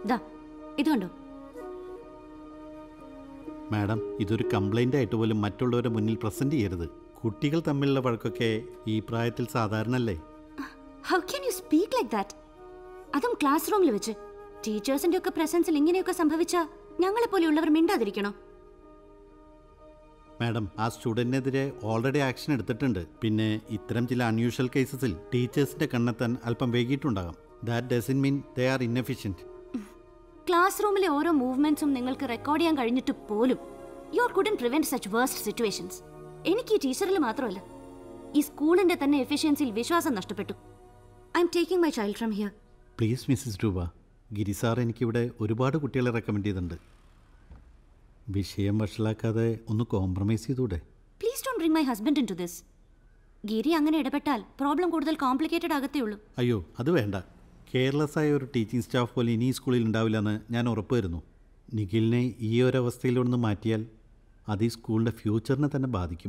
ദാ ഇത് കണ്ടോ മാഡം ഇതൊരു കംപ്ലൈൻ്റ് ആയിട്ട് പോലും മറ്റുള്ളവരുടെ മുന്നിൽ പ്രസൻറ്റ് ചെയ്യരുത് കുട്ടികൾ തമ്മിലുള്ള വഴക്കൊക്കെ ഈ പ്രായത്തിൽ സാധാരണല്ലേ how can you speak like that അതും ക്ലാസ് റൂമിൽ വെച്ച് ടീച്ചേഴ്സിന്റെ ഒക്കെ പ്രസൻസിൽ ഇങ്ങനെയൊക്കെ സംഭവിച്ച ഞങ്ങളെ പോലെയുള്ളവർ മിണ്ടാതിരിക്കണോ മാഡം ആ സ്റ്റുഡൻറ്റിനെതിരെ ഓൾറെഡി ആക്ഷൻ എടുത്തിട്ടുണ്ട് പിന്നെ ഇത്തരം ചില അൺയൂഷ്വൽ കേസസിൽ ടീച്ചേഴ്സിൻ്റെ കണ്ണെത്താൻ അല്പം വൈകിട്ടുണ്ടാകാം that doesn't mean they are inefficient class റൂമിലെ ഓരോ മൂവ്മെന്റ്സും നിങ്ങൾക്ക് റെക്കോർഡ് ചെയ്യാൻ കഴിഞ്ഞിട്ട് പോലും your couldn't prevent such worst situations എനിക്ക് ഈ ടീച്ചറിൽ മാത്രമല്ല ഈ സ്കൂളിന്റെ തന്നെ എഫിഷ്യൻസിയിൽ വിശ്വാസം നഷ്ടപ്പെട്ടു I'm taking my child from here please Mrs Roopa Giri sir എനിക്കിവിടെ ഒരുപാട് കുട്ടികളെ റെക്കമെൻഡ് ചെയ്തിട്ടുണ്ട് വിഷയം വഷളാക്കാതെ ഒന്ന് കോംപ്രമൈസ് ചെയ്തൂടെ please don't bring my husband into this Giri അങ്ങനെ ഇടപെട്ടാൽ പ്രോബ്ലം കൂടുതൽ കോംപ്ലിക്കേറ്റഡ് ആകത്തേ ഉള്ളൂ അയ്യോ അത് വേണ്ട കെയർലെസ് ആയ ഒരു ടീച്ചിങ് സ്റ്റാഫ് പോലെ ഇനി ഈ സ്കൂളിൽ ഉണ്ടാവില്ലെന്ന് ഞാൻ ഉറപ്പ് വരുന്നു നിഖിലിനെ ഈ ഒരു അവസ്ഥയിലൊന്ന് മാറ്റിയാൽ അത് ഈ സ്കൂളിൻ്റെ ഫ്യൂച്ചറിനെ തന്നെ ബാധിക്കും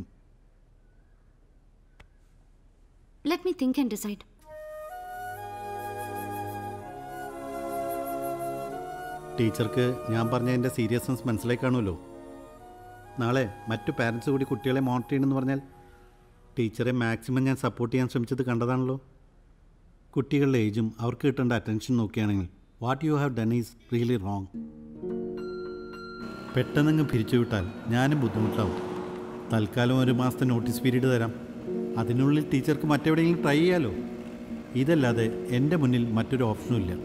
let me think and decide ടീച്ചർക്ക് ഞാൻ പറഞ്ഞതിൻ്റെ സീരിയസ്നെസ് മനസ്സിലായി കാണുമല്ലോ നാളെ മറ്റു പാരൻസ് കൂടി കുട്ടികളെ മോണിറ്റർ ചെയ്യണമെന്ന് പറഞ്ഞാൽ ടീച്ചറെ മാക്സിമം ഞാൻ സപ്പോർട്ട് ചെയ്യാൻ ശ്രമിച്ചത് കണ്ടതാണല്ലോ കുട്ടികളുടെ ഏജും അവർക്ക് കിട്ടേണ്ട അറ്റൻഷൻ നോക്കുകയാണെങ്കിൽ what you have done is really wrong പെട്ടെന്നങ്ങ് പിരിച്ചുവിട്ടാൽ ഞാനും ബുദ്ധിമുട്ടാവും തൽക്കാലം ഒരു മാസത്തെ നോട്ടീസ് പീരീഡ് തരാം അതിനുള്ളിൽ ടീച്ചർക്ക് മറ്റെവിടെയെങ്കിലും ട്രൈ ചെയ്യാലോ ഇതല്ലാതെ എൻ്റെ മുന്നിൽ മറ്റൊരു ഓപ്ഷനും ഇല്ല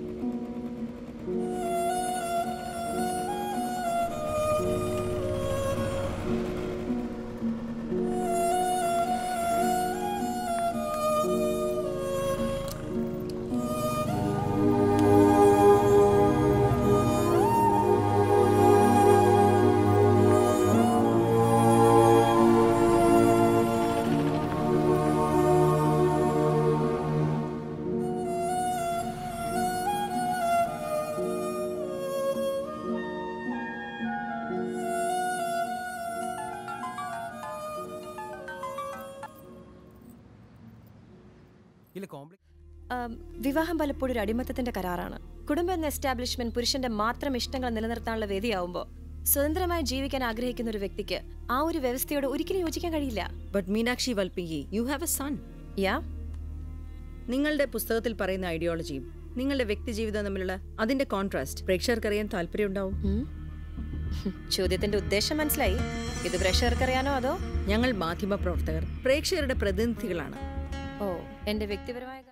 ഇല്ല കോംപ്ലി ആം, വിവാഹം പലപ്പോഴും ഒരു അടിമത്തത്തിന്റെ കരാറാണ് കുടുംബം എന്ന എസ്റ്റാബ്ലിഷ്മെന്റ് പുരുഷന്റെ മാത്രം ഇഷ്ടങ്ങൾ നിലനിർത്താനുള്ള വേദിയാവുമ്പോൾ സ്വതന്ത്രമായി ജീവിക്കാൻ ആഗ്രഹിക്കുന്ന ഒരു വ്യക്തിക്ക് ആ ഒരു വ്യവസ്ഥയോട് ഒരിക്കലും യോജിക്കാൻ കഴിയില്ല ബട്ട് മീനാക്ഷി വൽപ്പിങ്കി you have a son yeah നിങ്ങളുടെ പുസ്തകത്തിൽ പറയുന്ന ഐഡിയോളജിയും നിങ്ങളുടെ വ്യക്തിജീവിതം തമ്മിലുള്ള അതിന്റെ കോൺട്രാസ്റ്റ് പ്രേക്ഷകർക്ക് അറിയാൻ താല്പര്യമുണ്ടാവും ഉം. ചോദ്യത്തിന്റെ ഉദ്ദേശം മനസ്സിലായി ഇത് പ്രേക്ഷകർക്കറിയാനോ അതോ ഞങ്ങൾ മാധ്യമ പ്രവർത്തകർ പ്രേക്ഷകരുടെ പ്രതിനിധികളാണ് ഓ എന്റെ വ്യക്തിപരമായ